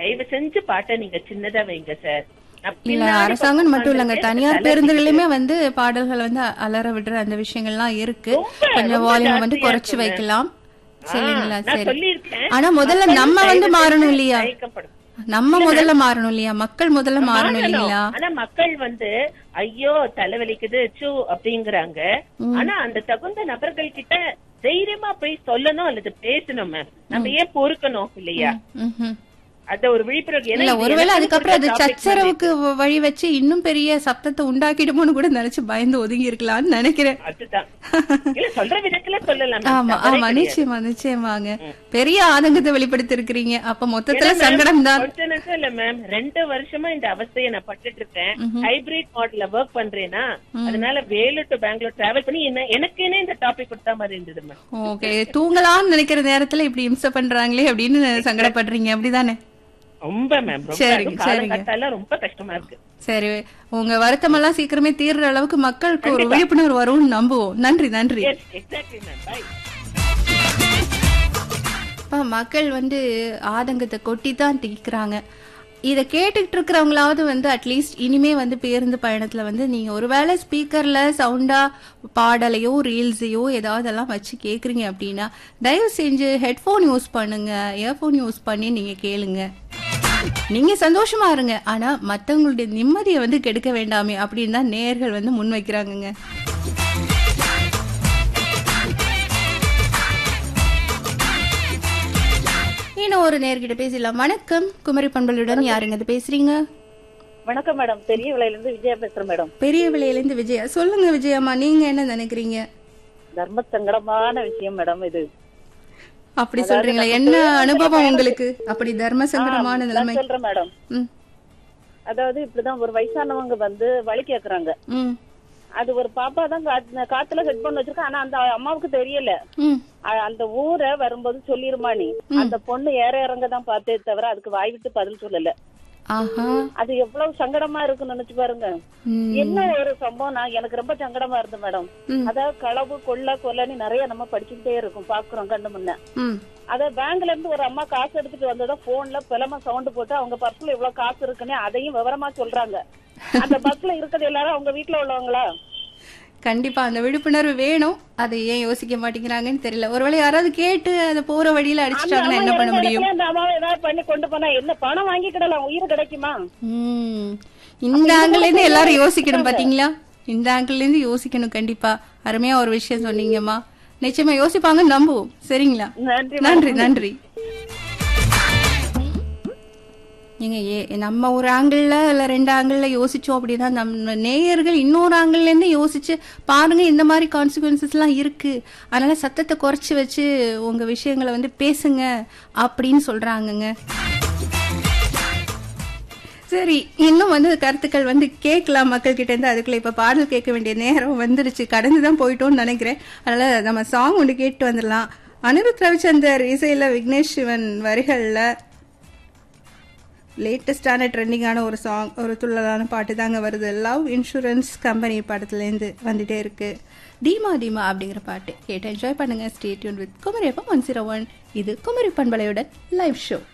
தயவு செஞ்சு பாட்டை நீங்க சின்னதா வைங்க சார் நான் இல்ல பின்னாடி அரசாங்கம் மட்டும் இல்லங்க உட்கார்ந்திருக்கேன், தனியார் தலை பேருந்துகளிலுமே வந்து பாடல்கள் வந்து அலற விடுற அந்த விஷயங்கள்லாம் இருக்கு ரொம்ப, கொஞ்சம் ரொம்ப வால்யூம் வந்து ஜாஸ்தியா குறைச்சு இருக்குங்க. வைக்கலாம் சரிங்களா நான் சரி சொல்லியிருக்கேன். ஆனா முதல்ல மக்கள் நம்ம வந்து தயவு மாறணும் செஞ்சு இல்லையா தயக்கப்படும். நம்ம முதல்ல மாறணும் இல்லையா மக்கள் முதல்ல மாறணும் மாறணும். இல்லைங்களா ஆனா மக்கள் வந்து ஐயோ தலைவலிக்குது சூ அப்படிங்கறாங்க ஆனா அந்த தகுந்த நபர்கள் கிட்ட தைரியமா போய் சொல்லணும் அல்லது பேசணும் மேம் நம்ம ஏன் பொறுக்கணும் இல்லையா ம்ஹும். அத ஒரு விழிப்புணர்வு ஏன்னா இல்ல இது ஒருவேளை எனக்கு அதுக்கப்புறம் அது பிடிச்ச topic சச்சரவுக்கு வ- வழி வச்சு இன்னும் பெரிய சப்தத்தை உண்டாக்கிடுமோன்னு கூட நினைச்சு பயந்து ஒதுங்கி இருக்கலாம்னு நினைக்கிறேன் அதுதான் இல்ல சொல்ற விதத்துல சொல்லலாம் ma'am. ஆமா தவறே ஆமா கிடையாது. நிச்சயமா நிச்சயமாங்க பெரிய ஆதங்கத்தை வெளிப்படுத்தி இருக்கிறீங்க அப்ப மொத்தத்துல ஏன்னா ma'am, சங்கடம் தான் கொஞ்ச நேரத்துல இல்ல மேம் ரெண்டு வருஷமா இந்த அவஸ்தையை நான் பட்டுட்டு இருக்கேன் ஹைபிரிட் மாடல்ல ஒர்க் பண்றேன்னா அதனால வேலூர் டு பெங்களூர் டிராவல் பண்ணி என்ன எனக்கேனே இந்த டாபிக் கொடுத்த மாதிரி இருந்தது மேம் ஓகே தூங்கலாம்னு நினைக்கிற நேரத்துல இப்படி இம்சை பண்றாங்களே அப்படின்னு சங்கடப்படுறீங்க அப்படிதானே ரொம்ப மேம் ரொம்ப சரிங்க, அதுவும் சரிங்க. காலங்கத்தால ரொம்ப கஷ்டமா இருக்கு சரி உங்க வருத்தமெல்லாம் சீக்கிரமே தீர்ற அளவுக்கு மக்களுக்கு ஒரு விழிப்புணர்வு வரும்னு நம்புவோம் நன்றி நன்றி எக்ஸாக்ட்லி மேம் பை அப்பா, மக்கள் வந்து ஆதங்கத்தை கொட்டி தான் தீக்குறாங்க இதை கேட்டுக்கிட்டு இருக்கிறவங்களாவது வந்து அட்லீஸ்ட் இனிமே வந்து பேருந்து பயணத்துல வந்து நீங்க ஒருவேளை ஸ்பீக்கர்ல சவுண்டா பாடலையோ ரீல்ஸையோ ஏதாவது எல்லாம் வச்சு கேக்குறீங்க அப்படின்னா தயவு செஞ்சு ஹெட்ஃபோன் யூஸ் பண்ணுங்க இயர்ஃபோன் யூஸ் பண்ணி நீங்க கேளுங்க நீங்க சந்தோஷமா இருங்க ஆனா மத்தவங்களுடைய நிம்மதியை வந்து கெடுக்க வேண்டாமே அப்படின்னு தான் நேர்கள் வந்து முன் வைக்கிறாங்கங்க இன்னும் ஒரு நேர்கிட்ட பேசலாம் வணக்கம் குமரி பண்பலுடன் யாருங்க இது பேசுறீங்க வணக்கம் மேடம் பெரிய விலையில இருந்து விஜயா பேசுறேன் மேடம் பெரிய விலையிலேருந்து விஜயா சொல்லுங்க விஜயம்மா நீங்க என்ன நினைக்கிறீங்க தர்ம சங்கடமான விஷயம் மேடம் இது அப்படி சொல்றீங்களா என்ன அனுபவம் உங்களுக்கு அப்படி தர்ம சங்கடமான நான் நிலைமை சொல்றேன் மேடம் ம், அதாவது இப்படிதான் ஒரு வயசானவங்க வந்து வழி கேக்குறாங்க ம், அது ஒரு பாப்பா தான் காத்து- காத்துல செட் பண்ணி வச்சிருக்கா ஆனா அந்த அம்மாவுக்கு தெரியல ம். அ- அந்த ஊரை வரும்போது சொல்லிருமா நீ அந்த பொண்ணு ஏற இறங்க தான் பார்த்தே தவிர அதுக்கு வாய் விட்டு பதில் சொல்லல ஆஹா அது எவ்வளவு சங்கடமா இருக்குன்னு நினைச்சு பாருங்க ம், என்ன ஒரு சம்பவம் நான் எனக்கு ரொம்ப சங்கடமா இருந்து மேடம் ம். அதாவது களவு கொள்ள கொல்லன்னு நிறைய நம்ம படிச்சுக்கிட்டே இருக்கும் பாக்குறோம் கண்ணு முன்ன ம். அத பேங்க்ல இருந்து ஒரு அம்மா காசு எடுத்துட்டு வந்ததா போன்ல பிளம சவுண்ட் போட்டு அவங்க பர்ஸ்ல இவ்வளவு காசு இருக்குன்னு அதையும் விவரமா சொல்றாங்க அந்த பஸ்ல இருக்கிறது எல்லாரும் அவங்க வீட்டுல உள்ளவங்களா கண்டிப்பா அந்த விழிப்புணர்வு வேணும் அதை ஏன் யோசிக்க மாட்டேங்கிறாங்கன்னு தெரியல ஒருவேளை யாராவது கேட்டு அதை போற வழியில அடிச்சிட்டாங்கன்னா என்ன பண்ண முடியும் அந்த அம்மாவை ஏதாவது பண்ணி கொண்டு போனா என்ன பணம் வாங்கிக்கிடலாம் உயிர் கிடைக்குமா ம். இந்த ஆங்கிள் இருந்து எல்லாரும் யோசிக்கணும் பாத்தீங்களா இந்த ஆங்கிள் இருந்து யோசிக்கணும் கண்டிப்பா அருமையா ஒரு விஷயம் சொன்னீங்கம்மா நிச்சயமா யோசிப்பாங்க நம்புவோம் சரிங்களா நன்றி நன்றி நன்றி நீங்க ஏ நம்ம ஒரு ஆங்கிள் இல்ல ரெண்டு ஆங்கிள் யோசிச்சோம் அப்படின்னா நம்ம நேயர்கள் இன்னொரு ஆங்கிள் இருந்து யோசிச்சு பாருங்க இந்த மாதிரி கான்சிக்வன்சஸ் எல்லாம் இருக்கு அதனால சத்தத்தை குறைச்சு வச்சு உங்க விஷயங்களை வந்து பேசுங்க அப்படின்னு சொல்றாங்கங்க சரி இன்னும் வந்து கருத்துக்கள் வந்து கேட்கலாம் மக்கள் கிட்ட இருந்து அதுக்குள்ள இப்ப பாடல் கேட்க வேண்டிய நேரம் வந்துருச்சு கடந்து தான் போயிட்டோம்னு நினைக்கிறேன் அதனால நம்ம சாங் ஒன்று கேட்டு வந்துடலாம் அனிருத் ரவிச்சந்தர் இசையில விக்னேஷ் சிவன் வரிகள்ல லேட்டஸ்டான ட்ரெண்டிங்கான ஒரு சாங் ஒரு துள்ளலான பாட்டு தாங்க வருது லவ் இன்சூரன்ஸ் கம்பெனி படத்துலேருந்து வந்துட்டே இருக்கு தீமா தீமா அப்படிங்கிற பாட்டு கேட்டு என்ஜாய் பண்ணுங்க stay tuned with Kumari FM one zero one இது குமரி பண்பலையுடன் லைவ் ஷோ